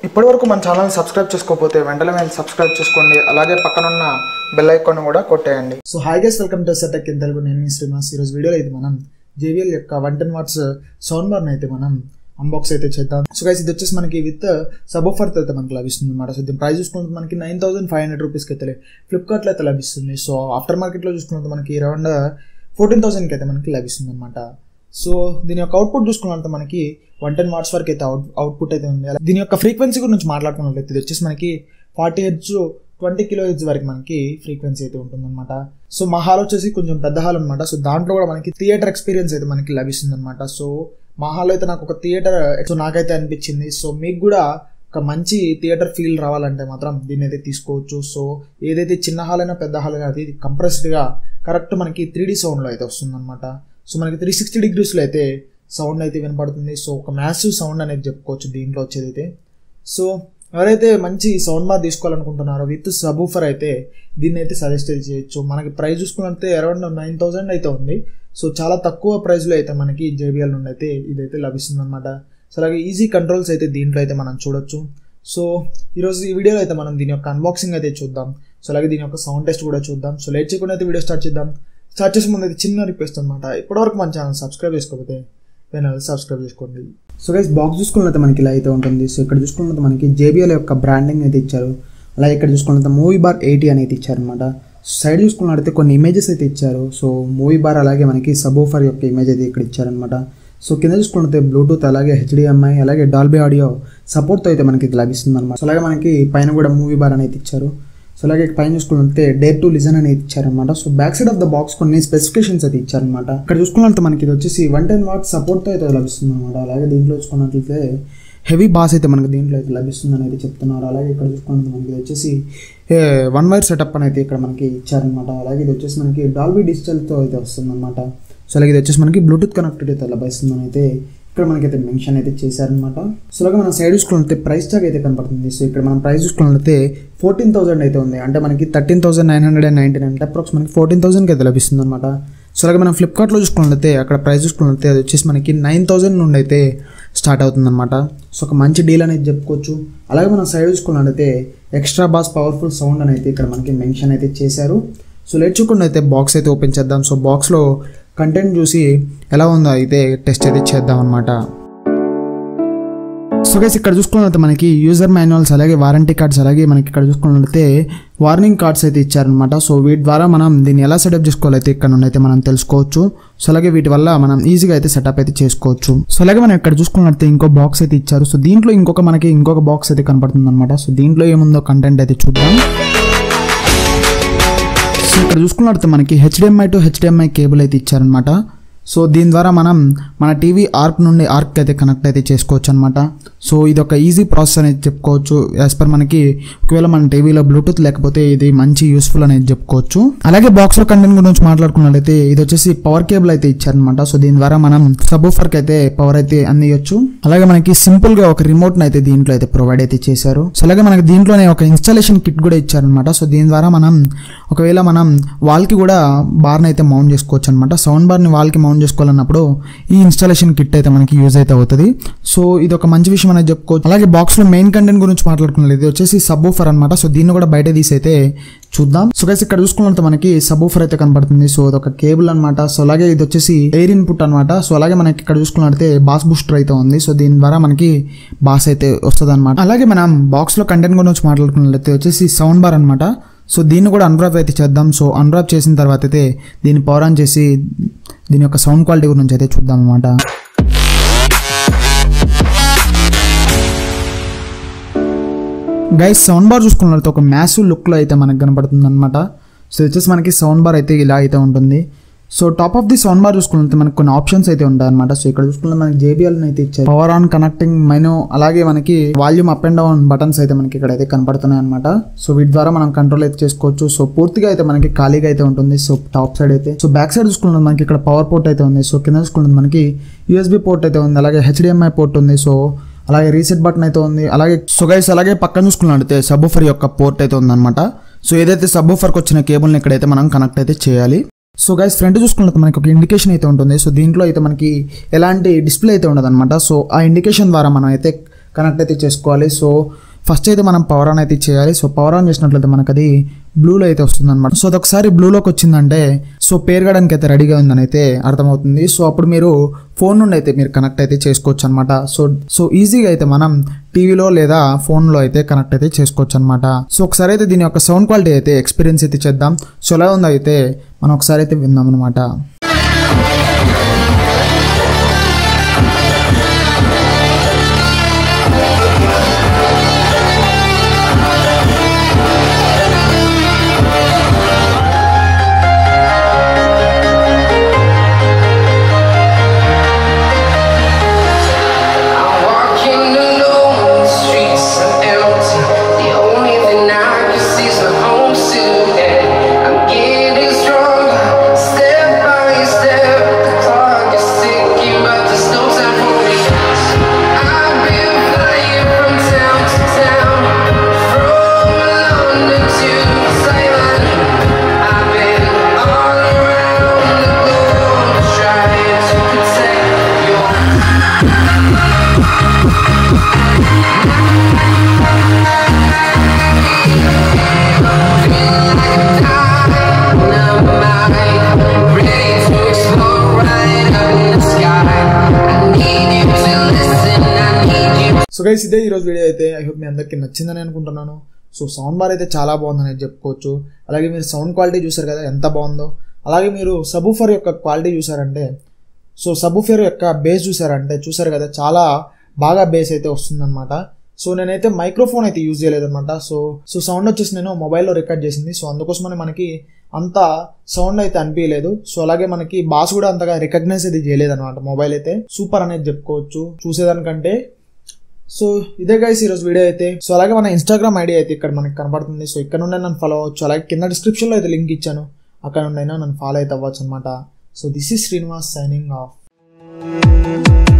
ఇప్పటివరకు మన channel subscribe చేసుకోకపోతే వెంటనే మీరు సబ్స్క్రైబ్ చేసుకోండి అలాగే పక్కనున్న బెల్ ఐకాన్ కూడా కొట్టేయండి so hi guys welcome to సెటక్ ఇన్ తెలుగు నేను మీ శ్రీనివాస్ ఈరోజు వీడియోలో అయితే మనం జేబిఎల్ యొక్క వన్ టెన్ వాట్స్ సౌండ్ బార్ని అయితే మనం అన్బాక్స్ అయితే చేద్దాం సో గైస్ ఇది వచ్చేసి మనకి విత్ సబ్ ఆఫర్తో అయితే మనకి లభిస్తుంది అనమాట సో దీని ప్రైస్ చూసుకుంటే మనకి నైన్ థౌసండ్ ఫైవ్ హండ్రెడ్ రూపీస్కి అయితే ఫ్లిప్కార్ట్లో అయితే లభిస్తుంది సో ఆఫ్టర్ మార్కెట్లో చూసుకుంటే మనకి అరౌండ్ ఫోర్టీన్ థౌసండ్కి అయితే మనకి లభిస్తుంది అనమాట సో దీని యొక్క అవుట్పుట్ చూసుకున్నట్లయితే మనకి వన్ టెన్ వాట్స్ వరకు అయితే అవుట్ అవుట్పుట్ అయితే ఉంది అలా దీని యొక్క ఫ్రీక్వెన్సీ గురించి మాట్లాడుకున్నట్లయితే ఇది వచ్చేసి మనకి forty hertz twenty kilo hertz వరకు మనకి ఫ్రీక్వెన్సీ అయితే ఉంటుందన్నమాట సో మా హాల్ వచ్చేసి కొంచెం పెద్ద హాల్ అనమాట సో దాంట్లో కూడా మనకి థియేటర్ ఎక్స్పీరియన్స్ అయితే మనకి లభిస్తుంది అనమాట సో మా హాల్ అయితే నాకు ఒక థియేటర్ సో నాకైతే అనిపించింది సో మీకు కూడా ఒక మంచి థియేటర్ ఫీల్ రావాలంటే మాత్రం దీన్ని అయితే తీసుకోవచ్చు సో ఏదైతే చిన్న హాల్ అయినా పెద్ద హాల్ అయినా అది కంప్రెస్డ్గా కరెక్ట్ మనకి త్రీ డీ సౌండ్లో అయితే వస్తుందన్నమాట సో మనకి త్రీ సిక్స్టీ డిగ్రీస్లో అయితే సౌండ్ అయితే వినపడుతుంది సో ఒక మ్యాసివ్ సౌండ్ అనేది చెప్పుకోవచ్చు దీంట్లో వచ్చేది అయితే సో ఎవరైతే మంచి సౌండ్ బార్ తీసుకోవాలనుకుంటున్నారో విత్ సబూఫర్ అయితే దీన్ని అయితే సజెస్ట్ చేయొచ్చు మనకి ప్రైస్ చూసుకున్నట్టే అరౌండ్ నైన్ థౌసండ్ అయితే ఉంది సో చాలా తక్కువ ప్రైస్లో అయితే మనకి జేబిఎల్ నుండి అయితే ఇదైతే లభిస్తుంది అనమాట సో అలాగే ఈజీ కంట్రోల్స్ అయితే దీంట్లో అయితే మనం చూడొచ్చు సో ఈరోజు ఈ వీడియోలో అయితే మనం దీని యొక్క అన్బాక్సింగ్ అయితే చూద్దాం సో అలాగే దీని యొక్క సౌండ్ టెస్ట్ కూడా చూద్దాం సో లేట్ చేయకుండా అయితే వీడియో స్టార్ట్ చేద్దాం స్టార్ట్ చేసే ముందు అయితే చిన్న రిక్వెస్ట్ అనమాట ఇప్పటివరకు మన ఛానల్ సబ్స్క్రైబ్ చేసుకోకపోతే ఛానల్ సబ్స్క్రైబ్ చేసుకోండి సో గైస్ బాక్స్ చూసుకున్నట్లయితే మనకి ఇలా అయితే ఉంటుంది సో ఇక్కడ చూసుకున్నట్టు మనకి జేబిఎల్ యొక్క బ్రాండింగ్ అయితే ఇచ్చారు అలాగే ఇక్కడ చూసుకున్నట్టు మూవీ బార్ ఎయిటీ అనేది ఇచ్చారనమాట సైడ్ చూసుకున్నట్లయితే కొన్ని ఇమేజెస్ అయితే ఇచ్చారు సో మూవీ బార్ అలాగే మనకి సబోఫర్ యొక్క ఇమేజ్ అయితే ఇక్కడ ఇచ్చారనమాట సో కింద చూసుకుంటే బ్లూటూత్ అలాగే హెచ్డిఎంఐ అలాగే డాల్బీ ఆడియో సపోర్ట్తో అయితే మనకి ఇది లభిస్తుంది అనమాట సో అలాగే మనకి పైన కూడా మూవీ బార్ అనేది ఇచ్చారు సో అలాగే పైన చూసుకుంటే డేర్ టు లిజన్ అనేది ఇచ్చారనమాట so back side of the box కొన్ని స్పెసిఫికేషన్స్ అయితే ఇచ్చారనమాట ఇక్కడ చూసుకున్నట్టు మనకి ఇది వచ్చేసి వన్ టెన్ వాట్ సపోర్ట్తో అయితే లభిస్తుంది అనమాట అలాగే దీంట్లో చూసుకున్నట్లయితే హెవీ బాస్ అయితే మనకి దీంట్లో అయితే లభిస్తుంది అనేది చెప్తున్నారు అలాగే ఇక్కడ చూసుకున్నట్టు మనకి ఇది వచ్చేసి వన్ వైర్ సెటప్ అని అయితే ఇక్కడ మనకి ఇచ్చారనమాట అలాగే ఇది వచ్చేసి మనకి డాల్బీ డిజిటల్తో అయితే వస్తుంది అనమాట సో అలాగే ఇది వచ్చేసి మనకి బ్లూటూత్ కనెక్టెడ్ అయితే లభిస్తుందని అయితే ఇక్కడ మనకైతే మెన్షన్ అయితే చేశారనమాట సో అలాగే మనం సైడ్ చూసుకున్నట్లయితే ప్రైస్ ట్యాగ్ అయితే కనపడుతుంది సో ఇక్కడ మనం ప్రైస్ చూసుకున్నట్లయితే ఫోర్టీన్ థౌసండ్ అయితే ఉంది అంటే మనకి thirteen thousand nine hundred and ninety nine approx మనకి ఫోర్టీన్ థౌసండ్కి అయితే లభిస్తుంది అనమాట సో అలాగే మనం ఫ్లిప్కార్ట్లో చూసుకున్నట్లయితే అక్కడ ప్రైస్ చూసుకున్నట్లయితే అది వచ్చేసి మనకి నైన్ థౌసండ్ నుండి అయితే స్టార్ట్ అవుతుందన్నమాట సో ఒక మంచి డీల్ అనేది చెప్పుకోవచ్చు అలాగే మనం సైడ్ చూసుకున్నట్లయితే ఎక్స్ట్రా బాస్ పవర్ఫుల్ సౌండ్ అని అయితే ఇక్కడ మనకి మెన్షన్ అయితే చేశారు సో లేట్ చూకుండా అయితే బాక్స్ అయితే ఓపెన్ చేద్దాం సో బాక్స్లో కంటెంట్ చూసి ఎలా ఉందో అయితే టెస్ట్ అయితే చేద్దాం అనమాట సో గైస్ ఇక్కడ చూసుకున్నట్లయితే మనకి యూజర్ మాన్యువల్స్ అలాగే వారంటీ కార్డ్స్ అలాగే మనకి ఇక్కడ చూసుకున్నట్లయితే వార్నింగ్ కార్డ్స్ అయితే ఇచ్చారనమాట సో వీటి ద్వారా మనం దీన్ని ఎలా సెటప్ చేసుకోవాలైతే ఇక్కడ నుండి అయితే మనం తెలుసుకోవచ్చు సో అలాగే వీటి వల్ల మనం ఈజీగా అయితే సెటప్ అయితే చేసుకోవచ్చు సో అలాగే మనం ఇక్కడ చూసుకున్నట్లయితే ఇంకో బాక్స్ అయితే ఇచ్చారు సో దీంట్లో ఇంకొక మనకి ఇంకొక బాక్స్ అయితే కనపడుతుంది అనమాట సో దీంట్లో ఏముందో కంటెంట్ అయితే చూద్దాం సో ఇక్కడ చూసుకున్నట్లయితే మనకి హెచ్డిఎంఐ టు హెచ్డిఎంఐ కేబుల్ అయితే ఇచ్చారనమాట సో దీని ద్వారా మనం మన టీవీ ఆర్క్ నుండి ఆర్క్ అయితే కనెక్ట్ అయితే చేసుకోవచ్చు అనమాట సో ఇది ఒక ఈజీ ప్రాసెస్ అనేది చెప్పుకోవచ్చు యాజ్ పర్ మనకి ఒకవేళ మన టీవీలో బ్లూటూత్ లేకపోతే ఇది మంచి యూస్ఫుల్ అనేది చెప్పుకోవచ్చు అలాగే బాక్స్లో కంటెంట్ గురించి మాట్లాడుకున్నట్లయితే ఇది వచ్చేసి పవర్ కేబుల్ అయితే ఇచ్చారనమాట సో దీని ద్వారా మనం సబూఫర్కి అయితే పవర్ అయితే అందియొచ్చు అలాగే మనకి సింపుల్ గా ఒక రిమోట్ అయితే దీంట్లో అయితే ప్రొవైడ్ అయితే చేశారు సో అలాగే మనకి దీంట్లోనే ఒక ఇన్స్టాలేషన్ కిట్ కూడా ఇచ్చారనమాట సో దీని ద్వారా మనం ఒకవేళ మనం వాల్కి కూడా బార్ని అయితే మౌంట్ చేసుకోవచ్చు అనమాట సౌండ్ బార్ని వాల్కి మౌంట్ చేసుకోవాలన్నప్పుడు ఈ ఇన్స్టాలేషన్ కిట్ అయితే మనకి యూజ్ అయితే అవుతుంది సో ఇది ఒక మంచి విషయం అనేది చెప్పుకోవచ్చు అలాగే బాక్స్లో మెయిన్ కంటెంట్ గురించి మాట్లాడుకున్నది ఇది వచ్చేసి సబ్బూఫర్ అనమాట సో దీన్ని కూడా బయట తీసి అయితే చూద్దాం సో గైస్ ఇక్కడ చూసుకున్నట్టు మనకి సబ్బూఫర్ అయితే కనపడుతుంది సో ఇది ఒక కేబుల్ అనమాట సో అలాగే ఇది వచ్చేసి ఎయిర్ ఇన్పుట్ అనమాట సో అలాగే మనకి ఇక్కడ చూసుకున్నట్లయితే బాస్ బూస్టర్ అయితే ఉంది సో దీని ద్వారా మనకి బాస్ అయితే వస్తుంది అనమాట అలాగే మనం బాక్స్లో కంటెంట్ గురించి మాట్లాడుకున్నట్లయితే వచ్చేసి సౌండ్ బార్ అనమాట సో దీన్ని కూడా అన్రాప్ అయితే చేద్దాం సో అన్రాప్ చేసిన తర్వాత అయితే దీన్ని పవర్ ఆన్ చేసి దీని యొక్క సౌండ్ క్వాలిటీ గురించి అయితే చూద్దాం అనమాట గైస్ సౌండ్ బార్ చూసుకున్నట్లయితే ఒక మ్యాసివ్ లుక్లో అయితే మనకు కనపడుతుంది అనమాట సో వచ్చేసి మనకి సౌండ్ బార్ అయితే ఇలా అయితే ఉంటుంది so top of the sound bar చూసుకున్నట్లయితే మనకి కొన్ని ఆప్షన్స్ అయితే ఉంటాయి అనమాట సో ఇక్కడ చూసుకుంటే మనకి జేబిఎల్ అయితే ఇచ్చారు పవర్ ఆన్ కనెక్టింగ్ మెనూ అలాగే మనకి volume up and down buttons అయితే మనకి ఇక్కడ అయితే కనపడుతున్నాయి అనమాట సో వీటి ద్వారా మనం కంట్రోల్ అయితే చేసుకోవచ్చు సో పూర్తిగా అయితే మనకి ఖాళీగా అయితే ఉంటుంది సో టాప్ సైడ్ అయితే సో బ్యాక్ సైడ్ చూసుకుంటే మనకి ఇక్కడ పవర్ పోర్ట్ అయితే ఉంది సో కింద చూసుకుంటే మనకి యూఎస్బి పోర్ట్ అయితే ఉంది అలాగే హెచ్డిఎంఐ పోర్ట్ ఉంది సో అలాగే రీసెట్ బటన్ అయితే ఉంది అలాగే సో గైస్ అలాగే పక్కన చూసుకున్నట్లయితే సబ్బూఫర్ యొక్క పోర్ట్ అయితే ఉందన్నమాట సో ఏదైతే సబ్బూఫర్కి వచ్చిన కేబుల్ని ఇక్కడైతే మనం కనెక్ట్ అయితే చేయాలి సో గైస్ ఫ్రంట్ చూసుకున్నట్టు మనకి ఒక ఇండికేషన్ అయితే ఉంటుంది సో దీంట్లో అయితే మనకి ఎలాంటి డిస్ప్లే అయితే ఉండదు అనమాట సో ఆ ఇండికేషన్ ద్వారా మనం అయితే కనెక్ట్ అయితే చేసుకోవాలి సో ఫస్ట్ అయితే మనం పవర్ ఆన్ అయితే చేయాలి సో పవర్ ఆన్ చేసినట్లయితే మనకు అది బ్లూలో అయితే వస్తుంది అనమాట సో అదొకసారి బ్లూలోకి వచ్చిందంటే సో పేరుగడానికి అయితే రెడీగా ఉందని అయితే అర్థమవుతుంది సో అప్పుడు మీరు ఫోన్ నుండి అయితే మీరు కనెక్ట్ అయితే చేసుకోవచ్చు అనమాట సో సో ఈజీగా అయితే మనం టీవీలో లేదా ఫోన్లో అయితే కనెక్ట్ అయితే చేసుకోవచ్చు అనమాట సో ఒకసారి అయితే దీని యొక్క సౌండ్ క్వాలిటీ అయితే ఎక్స్పీరియన్స్ అయితే చేద్దాం సో ఎలా ఉందో అయితే మనం ఒకసారి అయితే విందాం అనమాట I'm walking alone, the streets are empty. The only thing I can see is my own silhouette. I'm getting stronger, step by step. The clock is ticking, but there's no time for me. I've been flying from town to town, from London to Taiwan. I've been all around the globe trying to protect your. So guys ఇదే ఈరోజు వీడియో అయితే I hope మీ అందరికీ నచ్చిందని అనుకుంటున్నాను so sound bar అయితే చాలా బాగుందని చెప్పుకోవచ్చు అలాగే మీరు సౌండ్ క్వాలిటీ చూసారు కదా ఎంత బాగుందో అలాగే మీరు సబూఫర్ యొక్క క్వాలిటీ చూసారంటే సో సబూఫర్ యొక్క బేస్ చూసారంటే చూసారు కదా చాలా బాగా బేస్ అయితే వస్తుందన్నమాట సో నేనైతే మైక్రోఫోన్ అయితే యూజ్ చేయలేదన్నమాట సో సో సౌండ్ వచ్చేసి నేను మొబైల్లో రికార్డ్ చేసింది సో అందుకోసమని మనకి అంత సౌండ్ అయితే అనిపించలేదు సో అలాగే మనకి బాస్ కూడా అంతగా రికగ్నైజ్ అయితే చేయలేదన్నమాట మొబైల్ అయితే సూపర్ అనేది చెప్పుకోవచ్చు చూసేదానికంటే సో ఇదే గైస్ ఈరోజు వీడియో అయితే సో అలాగే మన ఇన్స్టాగ్రామ్ ఐడి అయితే ఇక్కడ మనకి కనబడుతుంది సో ఇక్కడ నుండి నన్ను ఫాలో అవ్వచ్చు అలాగే కింద డిస్క్రిప్షన్లో అయితే లింక్ ఇచ్చాను అక్కడ నుండి అయినా నన్ను ఫాలో అయితే అవ్వచ్చు అనమాట so this is Srinivas signing of